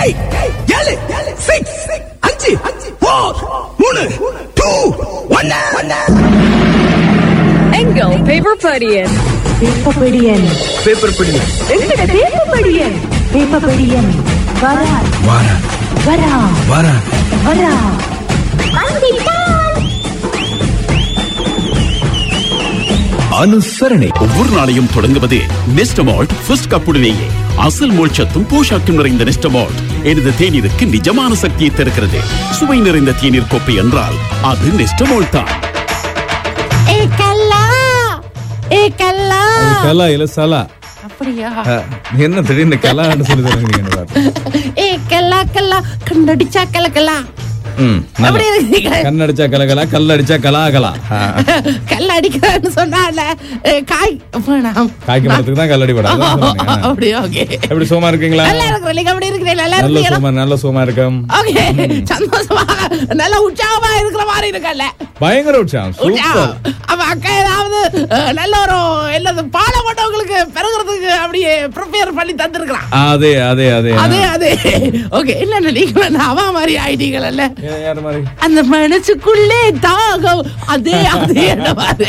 Eight ஏழு six அஞ்சு four மூணு டூ ஒன்னு எங்கள் பேப்பர் படியன் பேப்பபடியன் பேப்பர் பிடி எங்கட பேப்பபடியன் பேப்பபடியன் வரா வாரா வரா வாரா வரா அனுசரணை ஒவ்வொரு நாளையும் தொடங்குவது நெஸ்டமால்ட் ஃபர்ஸ்ட் கப்புடனேயே அசல் மோட்சத்தும் போஷாக்கும் நிறைந்த நெஸ்டமால்ட் எனது தேநீருக்கு நிஜமான சக்தியை தருகிறது சுவை நிறைந்த தேநீர் கோப்பை என்றால் அது நெஸ்டமால்ட் தான் ஏ கல்லா ஏ கல்லா கலா இல்ல சலா அப்படியா அஹ், என்ன திடீர்னு கலான்னு சொல்லி தரீங்க ஏ கல்லா கல்லா கண்ணடிச்சா கலக்கலா ம் நல்லா. எப்படி இருக்கீங்க கண்ணடிச்சா கலகலா கல்லடிச்சா கலாகலா கல் அடிக்கிறேன்னு சொன்னால ஏ, காய் வேணாம் காய்க்கு மரத்துக்கு தான் கல்லடி படாது அதான் சொன்னீங்க. அப்படியா ஓகே எப்படி சோமா இருக்கீங்களா நல்லா இருக்கிறேன் நீங்க எப்படி இருக்கிறீங்க நல்லா நல்ல இருக்கீங்களா சோமா நல்ல சோமா இருக்கும் ஓகே சந்தோஷமா நல்ல உற்சாகமா இருக்கிற மாதிரி இருக்கல்ல பயங்கர உற்சாகம் சூப்பர் உற்சாகம். அப்ப அக்கா ஏதாவது அஹ், நல்ல ஒரு என்னது பாலப்பட்டவங்களுக்கு பிறகுறதுக்கு அப்படியே ப்ரிப்பேர் பண்ணி தந்திருக்கலாம் அதே அதே அதே அதே அதே ஓகே இல்ல இல்ல நீங்க வந்து அவ மாதிரி ஆயிட்டீங்கல்ல ஏ- யார் மாதிரி அந்த மனசுக்குள்ளே தாகம் அதே அதே மாதிரி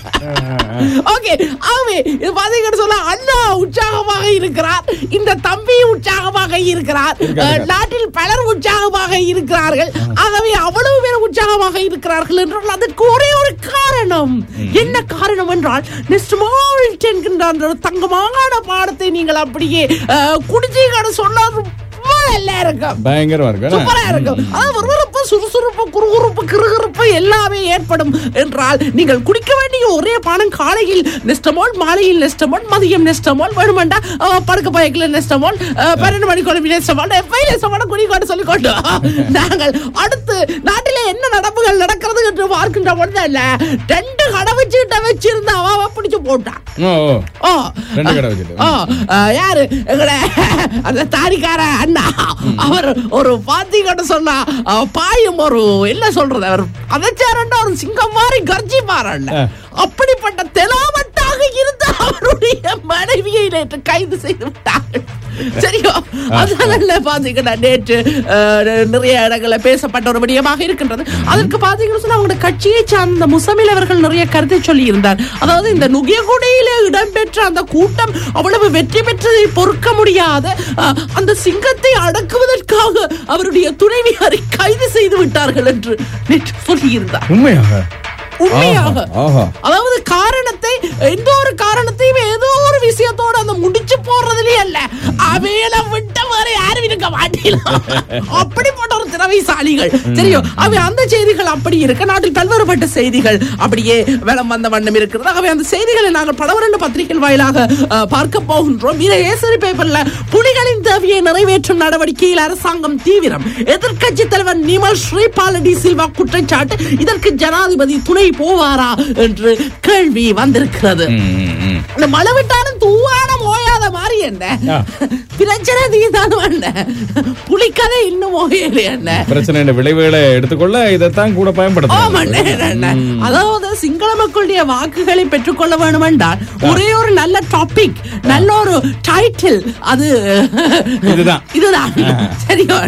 ஓகே ஆகவே இது பாத்தீங்கன்னு சொன்னா அண்ணா உற்சாகமாக இருக்கிறார் இந்த தம்பி உற்சாகமாக இருக்கிறார் அஹ், நாட்டில் பலர் உற்சாகமாக இருக்கிறார்கள் ஆகவே அவ்வளவு பேர் உற்சாகமாக இருக்கிறார்கள் என்றால் அதற்கு ஒரே ஒரு காரணம் என்ன காரணம் என்றால் நெஸ்ட் என்கின்ற அந்த ஒரு தங்கமான பாடத்தை நீங்கள் அப்படியே அஹ், குடிச்சீங்கன்னு சொன்னா ரொம்ப நல்லா இருக்கும் பயங்கரமா இருக்கு சூப்பரா இருக்கும் அதாவது விறுவிறுப்பு சுறுசுறுப்பு குறுகுறுப்பு கிறுகிறுப்பு எல்லாமே ஏற்படும் என்றால் நீங்கள் குடிக்க வேண்டிய ஒரே பானம் காலையில் நெஸ்டமோல் மாலையில் நெஸ்டமோல் மதியம் நெஸ்டமோல் வேணுமெண்டா அஹ், படுக்க பயக்கில் நெஸ்டமோல் அஹ், பன்னெண்டு மணி குழம்பு நெஸ்டமோல் எப்பயும் நெஸ்டமோல் குடிக்கொண்டு சொல்லிக் கொண்டு நாங்கள் அடுத்து நாட்டிலே என்ன நடப்புகள் நடக்கிறது என்று பார்க்கின்ற பொழுது இல்ல ரெண்டு கடவுச்சீட்டை வச்சிருந்த அவ பிடிச்சு போட்டான் ஓ ஓ. ஓ ரெண்டு கடை வச்சுட்டு. ஓ அஹ், யாரு எங்கட அந்த தாடிக்கார அண்ணா அவர் ஒரு பாத்தீங்கன்னு சொன்னா அஹ், பாயும் ஒரு என்ன சொல்றது அவர் அதச்சாரண்டா ஒரு சிங்கம் மாதிரி கர்ஜி பாருங்க ஆ. அப்படிப்பட்ட தெலாவட்டாக இருந்த அவருடைய மனைவியை நேற்று கைது செய்து விட்டார்கள் சரியோ அதனால பாத்தீங்கன்னா நேற்று அஹ், நிறைய இடங்களில் பேசப்பட்ட ஒரு விடயமாக இருக்கின்றது அதற்கு பாத்தீங்கன்னு சொன்னா அவங்களோட கட்சியை சார்ந்த முசமில் அவர்கள் நிறைய கருத்தை சொல்லி இருந்தார் அதாவது இந்த நுகியகுடையில இடம்பெற்ற அந்த கூட்டம் அவ்வளவு வெற்றி பெற்றதை பொறுக்க முடியாத அஹ், அந்த சிங்கத்தை அடக்குவதற்காக அவருடைய துணைவியாரை கைது செய்து விட்டார்கள் என்று நேற்று சொல்லியிருந்தார் உண்மையாக உண்மையாக ஆஹா, ஆஹா. அதாவது காரணத்தை எந்த ஒரு காரணத்தையும் ஏதோ ஒரு விஷயத்தோட அந்த முடிச்சு போடுறதுலயே அல்ல அவையில விட்ட வேற யாரும் இருக்க மாட்டீங்களா அப்படிப்பட்ட ஒரு திறமைசாலிகள் தெரியும் அவை அந்த செய்திகள் அப்படி இருக்க நாட்டில் பல்வேறுபட்ட செய்திகள் அப்படியே வலம் வந்த வண்ணம் இருக்கிறது ஆகவே அந்த செய்திகளை நாங்கள் படவரண்டு பத்திரிகைகள் வாயிலாக அஹ், பார்க்க போகின்றோம் இதை ஏசரி பேப்பர்ல புலிகளின் தேவையை நிறைவேற்றும் நடவடிக்கையில் அரசாங்கம் தீவிரம் எதிர்க்கட்சி தலைவர் நிமல் ஸ்ரீபாலடி சில்வா குற்றச்சாட்டு இதற்கு ஜனாதிபதி துணை போவாரா என்று கேள்வி வந்திருக்கிறது ம், ம், ம். இந்த மழை விட்டாலும் தூவானம் ஓயாத மாதிரி என்ன ஆ. பிரச்சனை தீதானும் என்ன புலிக்கதை இன்னும் ஓயல என்ன பிரச்சனை விளைவுகளை எடுத்துக்கொள்ள இதைத்தான் கூட பயன்படுத்தும் ஆமாண்ணே, அண்ணே. அதாவது சிங்கள மக்களுடைய வாக்குகளை பெற்றுக்கொள்ள வேண்டும் என்றால் ஒரே ஒரு நல்ல டாபிக் நல்ல ஒரு டைட்டில் அது இதுதான். இதுதான் சரியோ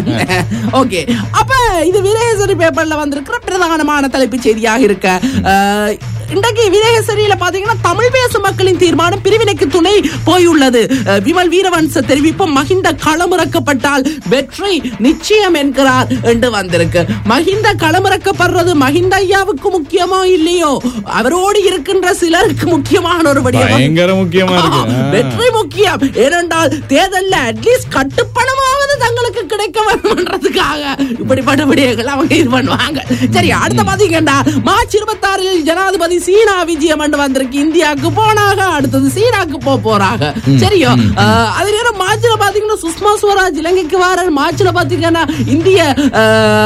ஓகே அப்ப இது வீரகேசரி பேப்பர்ல வந்திருக்கிற பிரதானமான தலைப்புச் செய்தியாக இருக்க அஹ், இன்றைக்கு வீரகேசரியில பாத்தீங்கன்னா தமிழ் பேசும் மக்களின் தீர்மானம் பிரிவினைக்கு துணை போயுள்ளது அஹ், விமல் வீரவன்ச தெரிவிப்பும் மஹிந்த களமிறக்கப்பட்டால் வெற்றி நிச்சயம் என்கிறார் என்று வந்திருக்கு மஹிந்த களமிறக்கப்படுறது மஹிந்த ஐயாவுக்கு முக்கியமோ இல்லையோ அவரோடு இருக்கின்ற சிலருக்கு முக்கியமான ஒரு விடயம் பயங்கர முக்கியமா இருக்கு ஆ, ஆ. வெற்றி முக்கியம் ஏனென்றால் தேர்தல்ல அட்லீஸ்ட் கட்டுப்பணமாவது தங்களுக்கு கிடைக்க வேண்டும்ன்றதுக்காக இப்படிப்பட்ட விடயங்கள் அவங்க இது பண்ணுவாங்க சரி அடுத்த பாத்தீங்கன்னா மார்ச் இருபத்தி ஆறில் ஜனாதிபதி சீனா விஜயம் என்று வந்திருக்கு இந்தியாவுக்கு போனாங்க அடுத்தது சீனாக்கு போக போறாங்க சரியோ ஆ, அதே நேரம் மார்ச்ல பாத்தீங்கன்னா சுஷ்மா ஸ்வராஜ் இலங்கைக்கு வர மார்ச்ல பாத்தீங்கன்னா இந்திய ஆ,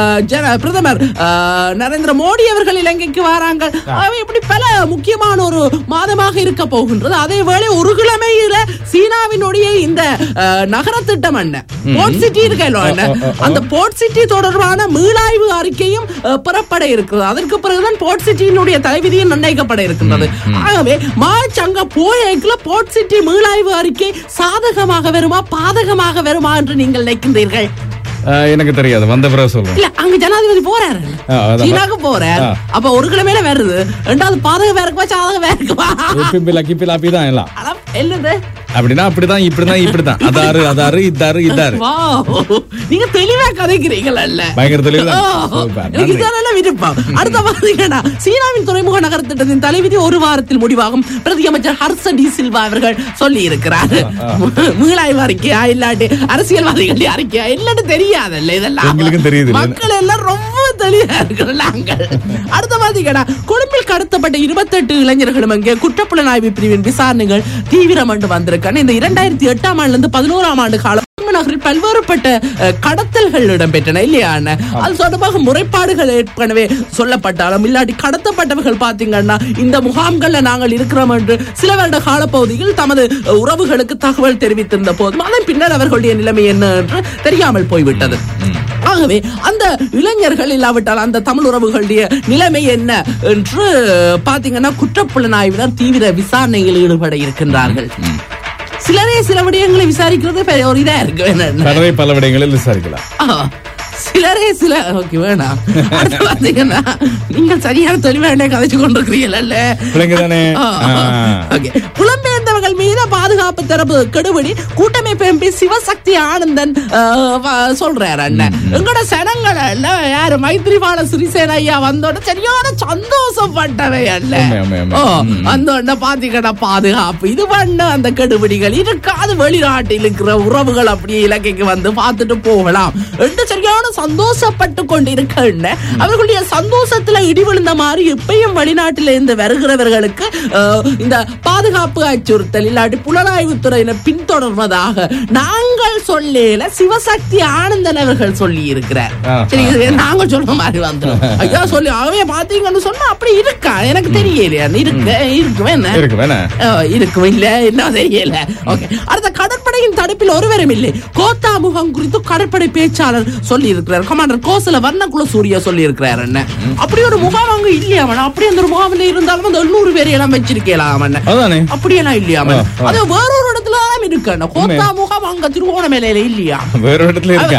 ஜன பிரதமர் ஆ, நரேந்திர மோடி அவர்கள் இலங்கைக்கு வராங்க ஆகவே இப்படி பல முக்கியமான ஒரு மாதமாக இருக்க போகின்றது அதே வேளை ஒரு கிழமையில சீனாவினுடைய இந்த அஹ், நகர திட்டம் என்ன போர்ட் சிட்டி இருக்கല്ലോ என்ன அந்த போர்ட் சிட்டி தொடர்பான மீளாய்வு அறிக்கையும் அஹ், பெறப்பட இருக்கிறது அதற்கு பிறகுதான் போர்ட் சிட்டியினுடைய தலைவிதியும் நிர்ணயிக்கப்பட இருக்கின்றது ஆகவே மார்ச் அங்க போயேக்குள்ள போர்ட் சிட்டி மீளாய்வு அறிக்கை சாதகமாக வருமா பாதகமாக வருமா என்று நீங்கள் நினைக்கின்றீர்கள் அஹ், எனக்கு தெரியாது வந்த பிறகு சொல்றேன் இல்ல அங்க ஜனாதிபதி போறாரு ஆ, அதான். சீனாக்கு போறார் ஆ. அப்ப ஒரு கிழமையில வருது ரெண்டாவது பாதகம் வேறக்குமா சாதகம் வேறக்குமா பிம்பிலா கிப்பிலா அப்படிதான் எல்லாம் ஆனா, என்னது அப்படின்னா அப்படிதான் இப்படிதான் இப்படிதான் அதாரு அதாரு இதாரு இதாரு Wow. நீங்க தெளிவா கதைக்கிறீங்கல்ல பயங்கர தெளிவு ஓ, சூப்பர். எனக்கு நன்றி. இதெல்லாம் விருப்பம் அடுத்த பாத்தீங்கன்னா சீனாவின் துறைமுக நகர திட்டத்தின் தலைவிதி ஒரு வாரத்தில் முடிவாகும் பிரதி அமைச்சர் ஹர்ஷ டி சில்வா அவர்கள் சொல்லி இருக்கிறார் மீளாய்வு அறிக்கையா இல்லாட்டி அரசியல்வாதிகள் அறிக்கையா இல்லன்னு தெரியாதல்ல இதெல்லாம் எங்களுக்கும் தெரியுது இல்ல? மக்கள் எல்லாம் ரொம்ப தெளிவா இருக்கிறோம் நாங்கள் அடுத்த பாத்தீங்கன்னா கொழும்பில் கடத்தப்பட்ட இருபத்தெட்டு இளைஞர்களும் அங்கே குற்றப்புலனாய்வு பிரிவின் விசாரணைகள் தீவிரம் என்று வந்திருக்காங்க இந்த இரண்டாயிரத்தி எட்டாம் ஆண்டுல இருந்து பதினோராம் ஆண்டு காலம் கொழும்பு நகரில் பல்வேறுபட்ட அஹ், கடத்தல்கள் இடம்பெற்றன இல்லையா அண்ணா? அது தொடர்பாக முறைப்பாடுகள் ஏற்கனவே சொல்லப்பட்டாலும் இல்லாட்டி கடத்தப்பட்டவர்கள் பாத்தீங்கன்னா இந்த முகாம்கள்ல நாங்கள் இருக்கிறோம் என்று சில வருட காலப்பகுதியில் தமது அஹ், உறவுகளுக்கு தகவல் தெரிவித்திருந்த போதும் அதன் பின்னர் அவர்களுடைய நிலைமை என்ன என்று தெரியாமல் போய்விட்டது ஆகவே அந்த இளைஞர்கள் இல்லாவிட்டால் அந்த தமிழ் உறவுகளுடைய நிலைமை என்ன என்று பாத்தீங்கன்னா குற்றப்புலனாய்வினர் தீவிர விசாரணையில் ஈடுபட இருக்கின்றார்கள் சிலரே சில விடயங்களை விசாரிக்கிறது பெரிய ஒரு இதா இருக்கு என்ன பலரை பல விடயங்களில் விசாரிக்கலாம் ஆ, சிலரே சில ஓகே வேணாம் அடுத்து பாத்தீங்கன்னா நீங்கள் சரியான தெளிவான கதைச்சு கொண்டிருக்கிறீங்கல்ல பிள்ளைங்கதானே? ஆ, ஆ. ஓகே. புலம்பெயர்ந்தவர்கள் மீது பாதுகாப்பு தரப்பு கெடுபிடி கூட்டமைப்பு எம்பி சிவசக்தி ஆனந்தன் ஆ, வ- சொல்றாரு அண்ணன் எங்கட சனங்கள் எல்லாம் யாரு மைத்ரிபால சிறிசேன ஐயா வந்தோட சரியான சந்தோஷப்பட்டவை அல்ல உண்மை, உண்மை, உண்மை. ஓ அந்த உடனே பாத்தீங்கன்னா பாதுகாப்பு இது பண்ண அந்த கெடுபிடிகள் இருக்காது வெளிநாட்டில் இருக்கிற உறவுகள் அப்படியே இலங்கைக்கு வந்து பார்த்துட்டு போகலாம் என்று சரியான சந்தோஷப்பட்டு கொண்டிருக்க அவர்களுடைய சந்தோஷத்துல இடி விழுந்த மாதிரி இப்பயும் வெளிநாட்டில இருந்து வருகிறவர்களுக்கு அஹ், இந்த பாதுகாப்பு அச்சுறுத்தல் இல்லாட்டி புலனாய்வு துறையினர் பின்தொடர்வதாக நாங்கள் சொல்லல சிவசக்தி ஆனந்தன் அவர்கள் சொல்லி இருக்கிறார் ஆ, சரி இது நாங்க சொல்ற மாதிரி வந்துடும் ஐயா சொல்லி அவைய பாத்தீங்கன்னு சொன்னா அப்படி இருக்கா எனக்கு தெரியலையா இருக்கு இருக்குமே என்ன இருக்கு வேணா ஓ, இருக்கும் இல்ல என்ன தெரியல ஓகே அடுத்த கடற்படையின் தடுப்பில் ஒருவரும் இல்லை கோத்தா முகம் குறித்து கடற்படை பேச்சாளர் சொல்லி இருக்கிறார் கமாண்டர் கோசல வர்ணகுல சூர்யா சொல்லி இருக்கிறார் என்ன அப்படி ஒரு முகாம் அங்க இல்லையா அவன் அப்படி அந்த ஒரு முகாமில் இருந்தாலும் அந்த எண்ணூறு பேர் எல்லாம் வச்சிருக்கலாம் அவன் அதானே அப்படியெல்லாம் இல்லையா அவன் ஆ, ஆ. அது வேறொரு இடத்துல தான் இருக்கு அண்ணா. கோத்தா முகாம் அங்க திருவோணமலையில இல்லையா வேற ஒரு இடத்துல இருக்கா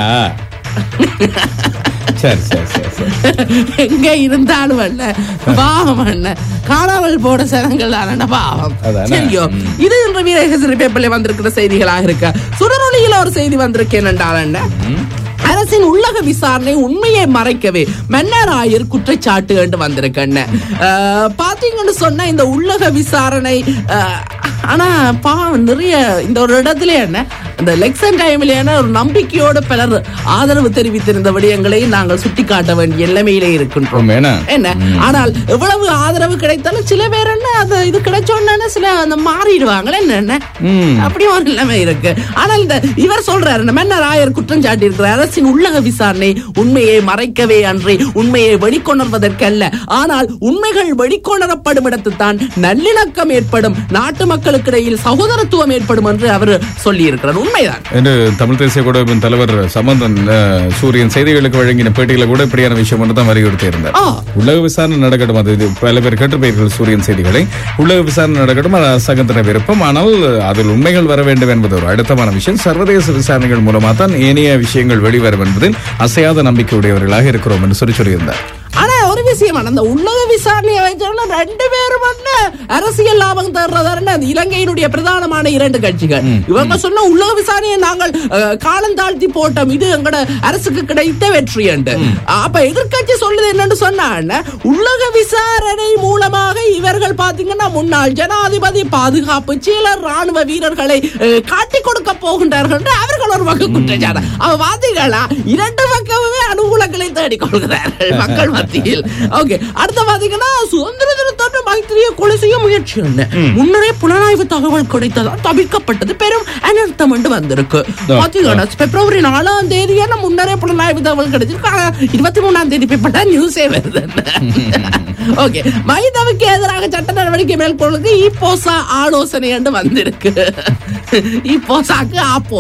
சரி சரி சரி சரி எங்க இருந்தாலும் அல்ல பாவம் அல்ல காணாமல் போன சனங்கள் தானே பாவம் அதானே? சரியோ இது இன்று வீரகேசரி பேப்பர்ல வந்திருக்கிற செய்திகளாக இருக்க சுடரொலியில ஒரு செய்தி வந்திருக்கேன் என்றால் என்ன அரசின் உள்ளக விசாரணை உண்மையை மறைக்கவே மன்னர் ஆயர் குற்றச்சாட்டு என்று வந்திருக்கேன் பாத்தீங்கன்னு சொன்னா இந்த உள்ளக விசாரணை அஹ், ஆனா பாவம் நிறைய இந்த ஒரு இடத்துல என்ன இந்த எலெக்ஷன் டைம்ல ஒரு நம்பிக்கையோட பலர் ஆதரவு தெரிவித்திருந்த விடயங்களை நாங்கள் சுட்டிக்காட்ட வேண்டிய நிலைமையிலே இருக்கின்றோம் வேணா என்ன ஆனால் எவ்வளவு ஆதரவு கிடைத்தாலும் சில பேர் என்ன அது இது கிடைச்சோன்னு சில அந்த மாறிடுவாங்களே என்ன என்ன ம். அப்படி ஒரு நிலைமை இருக்கு ஆனால் இந்த இவர் சொல்றாரு இந்த மன்னர் ஆயர் குற்றம் சாட்டி இருக்கிற அரசின் உள்ளக விசாரணை உண்மையை மறைக்கவே அன்றி உண்மையை வெளிக்கொணர்வதற்கல்ல ஆனால் உண்மைகள் வெளிக்கொணரப்படும் இடத்துத்தான் நல்லிணக்கம் ஏற்படும் நாட்டு மக்களுக்கிடையில் சகோதரத்துவம் ஏற்படும் என்று அவர் சொல்லி இருக்கிறார் உண்மைதான் என்று தமிழ் தேசிய கூடமைப்பின் தலைவர் சம்பந்தன் அஹ், சூரியன் செய்திகளுக்கு வழங்கின பேட்டியில கூட இப்படியான விஷயம் மட்டும் தான் வலியுறுத்தி இருந்தார் ஆ. உலக விசாரணை நடக்கட்டும் அது இது பல பேர் கேட்டிருப்பீர்கள் சூரியன் செய்திகளை உலக விசாரணை நடக்கட்டும் அது அரசாங்கத்தின விருப்பம் ஆனால் அதில் உண்மைகள் வர வேண்டும் என்பது ஒரு அடுத்தமான விஷயம் சர்வதேச விசாரணைகள் மூலமா தான் ஏனைய விஷயங்கள் வெளிவரும் என்பதில் அசையாத நம்பிக்கை உடையவர்களாக இருக்கிறோம் என்று சொல்லி சொல்லியிருந்தார் ஆனா ஒரு விஷயம் அந்த உள்ளக விசாரணையை வச்சோம்னா ரெண்டு பேரும் வந்து அரசியல் லாபம் தர்றதாருன்னு அந்த இலங்கையினுடைய பிரதானமான இரண்டு கட்சிகள் இவங்க சொன்ன உள்ளக விசாரணையை நாங்கள் அஹ், காலம் தாழ்த்தி போட்டோம் இது எங்கட அரசுக்கு கிடைத்த வெற்றி என்று அப்ப எதிர்க்கட்சி சொல்லுது என்னன்னு சொன்னா உள்ளக விசாரணை மூலமாக இவர்கள் பாத்தீங்கன்னா முன்னாள் ஜனாதிபதி பாதுகாப்பு செயலர் ராணுவ வீரர்களை அஹ், காட்டிக் கொடுக்க போகின்றார்கள் என்று அவர்கள் ஒரு வகை குற்றச்சாட்டு அவ பாத்தீங்களா இரண்டு பக்கமுமே அனுகூலங்களை தேடிக் கொள்கிறார்கள் மக்கள் மத்தியில் ஓகே அடுத்த பாத்தீங்கன்னா சுதந்திர தினத்தோடு மைத்திரியை கொலை செய்ய முயற்சி என்ன முன்னரே புலனாய்வு தகவல் கிடைத்ததால் தவிர்க்கப்பட்டது பெரும் அனர்த்தம் என்று வந்திருக்கு பாத்தீங்கன்னா பிப்ரவரி நாலாம் தேதி என்ன முன்னரே புலனாய்வு தகவல் கிடைச்சிருக்கு ஆனா, இருபத்தி மூணாம் தேதி போய்பட்டா நியூஸே வருது ஓகே மைதாவுக்கு எதிராக சட்ட நடவடிக்கை மேற்கொள்ளுக்கு இப்போசா ஆலோசனை என்று வந்திருக்கு இப்போசாக்கு ஆப்போ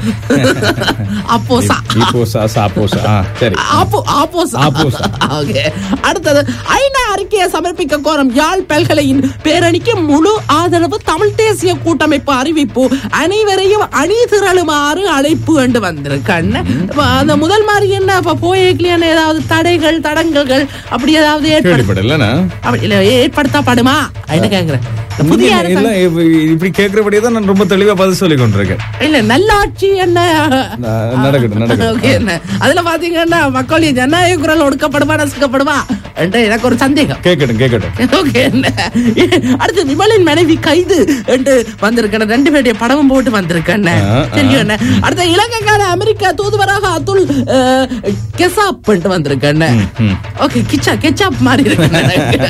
அப்போசா இப்போசா சாப்போசா ஆ, சரி ஆப்போ ஆப்போசா ஆப்போசா. ஓகே அடுத்தது ஐநா அறிக்கையை சமர்ப்பிக்க கோரும் யாழ் பல்கலையின் பேரணிக்கு முழு ஆதரவு தமிழ் தேசிய கூட்டமைப்பு அறிவிப்பு அனைவரையும் அணி திரளுமாறு அழைப்பு என்று வந்திருக்கேன் அந்த முதல் மாதிரி என்ன இப்ப போயிருக்கலையான ஏதாவது தடைகள் தடங்கல்கள் அப்படி ஏதாவது ஏற்படு கேள்விப்படலண்ணா அப்படி இல்ல ஏற்படுத்தப்படுமா என்ன கேக்குறேன் இந்த புதிய இல்ல அரசாங்கம் இப்ப- இப்படி கேட்கிறபடியே தான் நான் ரொம்ப தெளிவா பதில் சொல்லி கொண்டிருக்கேன் இல்ல நல்லாட்சி என்ன ந- நடக்கட்டும், நடக்கட்டும். Okay, என்ன அதுல பாத்தீங்கன்னா மக்களின் ஜனநாயக குரல் ஒடுக்கப்படுமா நசுக்கப்படுமா என்று எனக்கு ஒரு சந்தேகம் கேட்கட்டும் கேட்கட்டும் Okay, என்ன? அடுத்து விமலின் மனைவி கைது என்று வந்திருக்கேன் ரெண்டு பேருடைய படமும் போட்டு வந்திருக்கேன் ஆ, ஆ. தெரியும் என்ன அடுத்த இலங்கைக்கான அமெரிக்கா தூதுவராக அதுல் அஹ், கெசாப் பண்ணிட்டு வந்திருக்கேன் ஓகே கிச்சா கெச்சாப் மாதிரி இருக்கு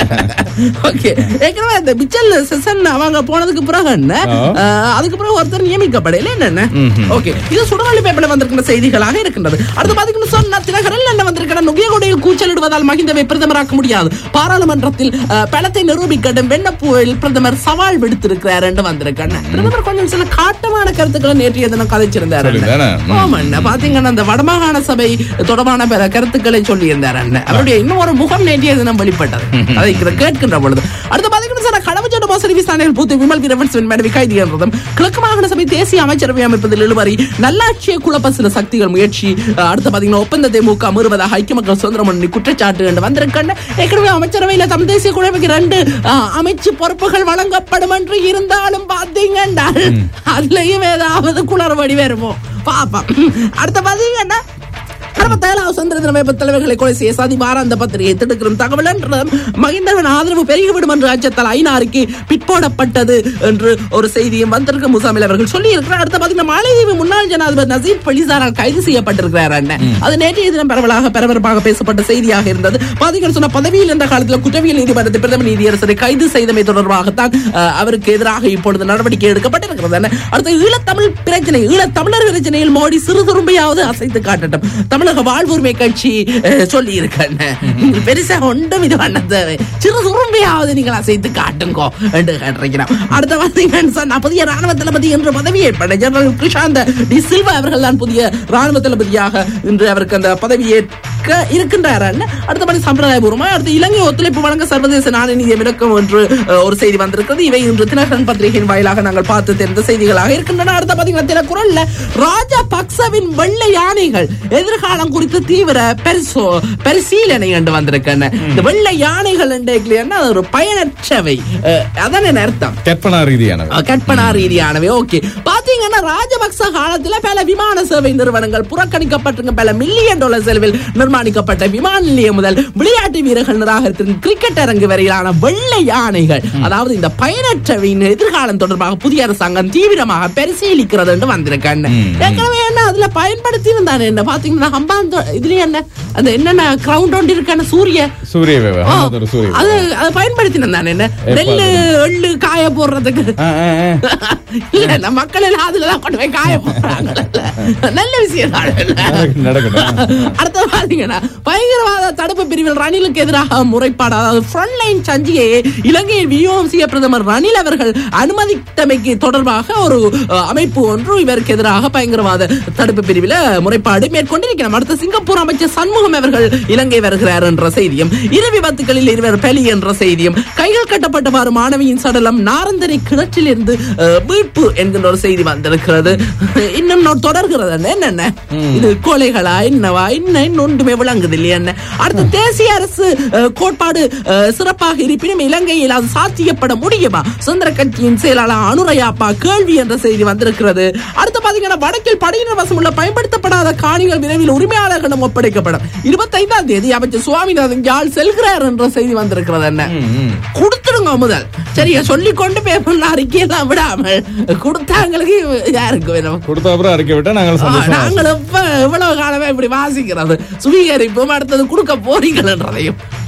ஓகே ஏற்கனவே இந்த மிச்சல் செசன் அவங்க போனதுக்கு பிறகு என்ன ஆ. அஹ், அதுக்கு பிறகு ஒருத்தர் நியமிக்கப்படையில என்னென்ன ஓகே இது சுடவள்ளி பேப்பர்ல வந்திருக்கிற செய்திகளாக இருக்கின்றது அடுத்து பாத்தீங்கன்னா சொன்னா தினகரில் என்ன வந்திருக்கிற நுகியகுடையில் கூச்சலிடுவதால் மகிந்தவை பிரதமராக்க முடியாது பாராளுமன்றத்தில் அஹ், பலத்தை நிரூபிக்கட்டும் வெண்ணப்பூவில் பிரதமர் சவால் விடுத்திருக்கிறார் என்று வந்திருக்கேன் பிரதமர் கொஞ்சம் சில காட்டமான கருத்துக்களை நேற்றைய தினம் கதைச்சிருந்தார் சொல்லியிருந்தாரா? ம். ஆமா அண்ணா. பாத்தீங்கன்னா அந்த வடமாகாண சபை தொடர்பான பல கருத்துக்களை சொல்லியிருந்தார் அண்ணன் அவருடைய இன்னும் ஒரு முகம் நேற்றைய தினம் வெளிப்பட்டது அதை இங்க கேட்கின்ற பொழுது அடுத்து பாத்தீங்கன்னா சார் கடவுச்சோட மோசடி விசாரணையில் பூத்து விமல் வீரவன்சன் மனைவி கைது என்றதும் கிழக்கு மாகாண சபை தேசிய அமைச்சரவை அமைப்பதில் இழுவரி நல்லாட்சியை குழப்ப சில சக்திகள் முயற்சி அஹ், அடுத்து பாத்தீங்கன்னா ஒப்பந்தத்தை மூக்க மீறுவதாக ஐக்கிய மக்கள் சுதந்திர முன்னணி குற்றச்சாட்டு என்று வந்திருக்கேன் ஏற்கனவே அமைச்சரவையில தமிழ் தேசிய குழுவுக்கு ரெண்டு அஹ், அமைச்சு பொறுப்புகள் வழங்கப்படும் என்று இருந்தாலும் பாத்தீங்கன்னா அதுலயும் ஏதாவது குளறுபடி வருமோ பாப்பா அடுத்த பாத்தீங்கன்னா அறுபத்தேழாவது சுதந்திர தின வேப்ப தலைவர்களை கொலை செய்ய சதி வாராந்த பத்திரிகை திடுக்கிறும் தகவல் என்றும் மகிந்தவன் ஆதரவு பெருகிவிடும் என்று அச்சத்தால் ஐநா அறிக்கை பிற்போடப்பட்டது என்று ஒரு செய்தியும் வந்திருக்க முசாமில் அவர்கள் சொல்லி இருக்கிறார் அடுத்த பாத்தீங்கன்னா மாலைதீவு முன்னாள் ஜனாதிபதி நசீப் பலிசாரால் கைது செய்யப்பட்டிருக்கிறார் அண்ணன் அது நேற்றைய தினம் பரவலாக பரபரப்பாக பேசப்பட்ட செய்தியாக இருந்தது பாத்தீங்கன்னா சொன்ன பதவியில் என்ற காலத்தில் குற்றவியல் நீதிமன்றத்தை பிரதம நீதியரசரை கைது செய்தமை தொடர்பாகத்தான் அஹ், அவருக்கு எதிராக இப்பொழுது நடவடிக்கை எடுக்கப்பட்டிருக்கிறது அண்ணன். அடுத்த ஈழத்தமிழ் பிரச்சனை ஈழத்தமிழர் பிரச்சனையில் மோடி சிறு துரும்பையாவது அசைத்து காட்டட்டும் தமிழக வாழ்வுரிமை கட்சி அஹ், சொல்லி இருக்கேன் பெருசா ஒன்றும் இது பண்ண தேவை சிறு துரும்பையாவது நீங்கள் அசைத்து காட்டுங்கோ என்று கேட்டிருக்கிறார் அடுத்த பார்த்தீங்கன்னு சொன்னா புதிய ராணுவ தளபதி என்று பதவி ஏற்பட்ட ஜெனரல் கிருஷாந்த டி சில்வா அவர்கள் தான் புதிய ராணுவ தளபதியாக இன்று அவருக்கு அந்த பதவி ஏற்க இருக்கின்றார் அண்ணன். அடுத்தபடி சம்பிரதாயபூர்வமா அடுத்து இலங்கை ஒத்துழைப்பு வழங்க சர்வதேச நாணய நிதியம் இலக்கம் என்று அஹ், ஒரு செய்தி வந்திருக்கிறது இவை இன்று தினகரன் பத்திரிகையின் வாயிலாக நாங்கள் பார்த்து தெரிந்த செய்திகளாக இருக்கின்றன அடுத்த பாத்தீங்கன்னா தினக்குரல்ல ராஜபக்சவின் வெள்ளை யானைகள் எதிர்காலம் குறித்து தீவிர பரிசோ பரிசீலனை என்று வந்திருக்கேன் இந்த வெள்ளை யானைகள் என்ன அது ஒரு பயனற்றவை அஹ், அதான் என்ன அர்த்தம் கற்பனா ரீதியானவை அஹ் கற்பனா ரீதியானவை ஓகே பாத்தீங்கன்னா ராஜபக்ச காலத்துல பல விமான சேவை நிறுவனங்கள் புறக்கணிக்கப்பட்டிருக்க பல மில்லியன் டாலர் செலவில் நிர்மாணிக்கப்பட்ட விமான நிலையம் முதல் விளையாட்டு வீரர்கள் நிராகரித்திருக்கும் கிரிக்கெட் அரங்கு வரையிலான வெள்ளை யானைகள் அதாவது இந்த பயனற்றவையின் எதிர்காலம் தொடர்பாக புதிய அரசாங்கம் தீவிரமாக பரிசீலிக்கிறது என்று வந்திருக்கேன் ஏற்கனவே என்ன அதுல பயன்படுத்தி இருந்தானே என்ன பாத்தீங்கன்னா ஹம்பாந்தோ இதுலயே என்ன அந்த என்னென்ன கிரவுண்ட் ஒன்று இருக்கான சூரிய சூரிய வேவ ஆ, ஒரு சூரிய அது அதை பயன்படுத்தினேன் தானே என்ன நெல்லு எள்ளு காய போடுறதுக்கு ஆ, ஆ, ஆ. இல்ல நம்ம மக்கள் எல்லாம் அதுலதான் கொண்டு போய் காய போடுறாங்கல்ல நல்ல விஷயம் தான் நடக்கட்டும், நடக்கட்டும். அடுத்த பாத்தீங்கன்னா பயங்கரவாத தடுப்பு பிரிவில் ரணிலுக்கு எதிராக முறைப்பாடு அதாவது ஃப்ரண்ட் லைன் சஞ்சிகையை இலங்கையில் விநியோகம் செய்ய பிரதமர் ரணில் அவர்கள் அனுமதித்தமைக்கு தொடர்பாக ஒரு அஹ், அமைப்பு ஒன்று இவருக்கு எதிராக பயங்கரவாத தடுப்பு பிரிவில் முறைப்பாடு மேற்கொண்டிருக்கிறோம் அடுத்த சிங்கப்பூர் அமைச்சர் சண்முகம் அவர்கள் இலங்கை வருகிறார் என்ற செய்தியும் இரு விபத்துகளில் இருவர் பலி என்ற செய்தியும் கைகள் கட்டப்பட்டவாறு மாணவியின் சடலம் நாரந்தரை கிணற்றில் இருந்து அஹ், மீட்பு என்கின்ற ஒரு செய்தி வந்திருக்கிறது இன்னும் நோ- தொடர்கிறது அண்ணே. என்னென்ன இது கொலைகளா என்னவா என்ன இன்னும் ஒன்றுமே விளங்குது இல்லையா என்ன அடுத்து தேசிய அரசு அஹ், கோட்பாடு அஹ், சிறப்பாக இருப்பினும் இலங்கையில் அது சாத்தியப்பட முடியுமா சுதந்திர கட்சியின் செயலாளர் அனுரையாப்பா கேள்வி என்ற செய்தி வந்திருக்கிறது அடுத்து பாத்தீங்கன்னா வடக்கில் படையினர் வசம் உள்ள பயன்படுத்தப்படாத காணிகள் விரைவில் உரிமையாளர்களிடம் ஒப்படைக்கப்படும் இருபத்தைந்தாம் தேதி அமைச்சர் சுவாமிநாதன் யாழ் செல்கிறார் என்ற செய்தி வந்திருக்கிறது என்ன கொடுத்துடுங்க முதல் சரியா சொல்லிக் கொண்டு பேப்பர்ல அறிக்கையெல்லாம் விடாமல் கொடுத்தாங்களுக்கு யாருக்கு வேணும் கொடுத்த அப்புறம் அறிக்கை விட்டா நாங்கள் ஆ, சந்தோஷமா நாங்கள் எப்ப இவ்வளவு காலமே இப்படி வாசிக்கிறது சுவீகரிப்பும் அடுத்தது கொடுக்க போறீங்கன்றதையும்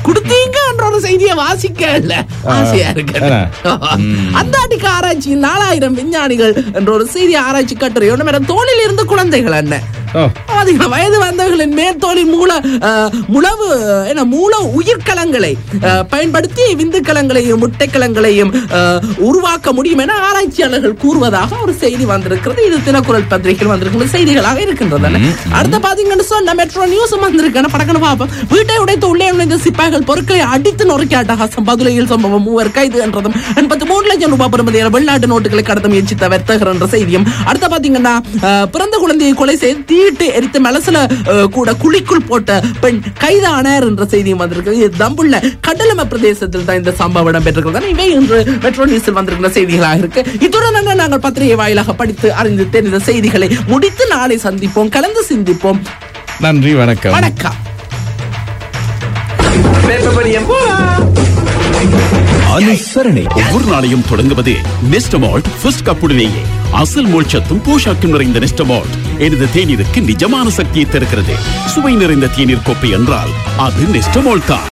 கொடுத்தீங்க என்ற ஒரு செய்தியை வாசிக்க இல்ல ஆசையா இருக்கு ஆ. அந்தாட்டிக்கு ஆராய்ச்சி நாலாயிரம் விஞ்ஞானிகள் என்ற ஒரு செய்தி ஆராய்ச்சி கட்டுரை ஒன்று மேடம் தோளில் இருந்து குழந்தைகள் என்ன ஓ பாத்தீங்களா, வயது வந்தவர்களின் மேற்தோலின் மூல அஹ், முழவு அஹ், என்ன மூல உயிர்க்கலங்களை அஹ், பயன்படுத்தி விந்துக்கலங்களையும் முட்டைக்கலங்களையும் அஹ், உருவாக்க முடியும் என ஆராய்ச்சியாளர்கள் கூறுவதாக ஒரு செய்தி வந்திருக்கிறது இது தினக்குரல் பத்திரிகையில் வந்திருக்கிற செய்திகளாக இருக்கின்றது அடுத்த பாத்தீங்கன்னு சொன்ன மெட்ரோ நியூஸ் வந்திருக்கு படக்கணும் பாப்போம் வீட்டை உடைத்து உள்ளே நுழைந்த சிப்பாய்கள் பொருட்களை அடித்து நொறுக்கி அட்டகாசம் பதுளையில் சம்பவம் மூவர் கைது என்றதும் எண்பத்தி மூணு லட்சம் ரூபாய் பெறுமதியான வெளிநாட்டு நோட்டுகளை கடத்த முயற்சித்த வர்த்தகர் என்ற செய்தியும் அடுத்த பாத்தீங்கன்னா அஹ், பிறந்த குழந்தையை கொலை செய்து தீட்டு எரித்து மலசுல அஹ், கூட குழிக்குள் போட்ட பெண் கைதானார் என்ற செய்தியும் வந்திருக்கு இது தம்புள்ள கடலம பிரதேசத்தில் தான் இந்த சம்பவம் இடம்பெற்றிருக்கிறது இவை இன்று மெட்ரோ நியூஸில் வந்திருக்கிற செய்திகளாக இருக்கு இத்துடன் நாங்கள் நாங்கள் பத்திரிகை வாயிலாக படித்து அறிந்து தெரிந்த செய்திகளை முடித்து நாளை சந்திப்போம் கலந்து சிந்திப்போம் நன்றி வணக்கம் வணக்கம் அனுசரணை ஒவ்வொரு நாளையும் தொடங்குவது நெஸ்டமால்ட் ஃபர்ஸ்ட் கப்புடனேயே அசல் மோட்சத்தும் போஷாக்கும் நிறைந்த நெஸ்டமால்ட் எனது தேநீருக்கு நிஜமான சக்தியை தருகிறது சுவை நிறைந்த தேநீர் கோப்பை என்றால் அது நெஸ்டமால்ட் தான்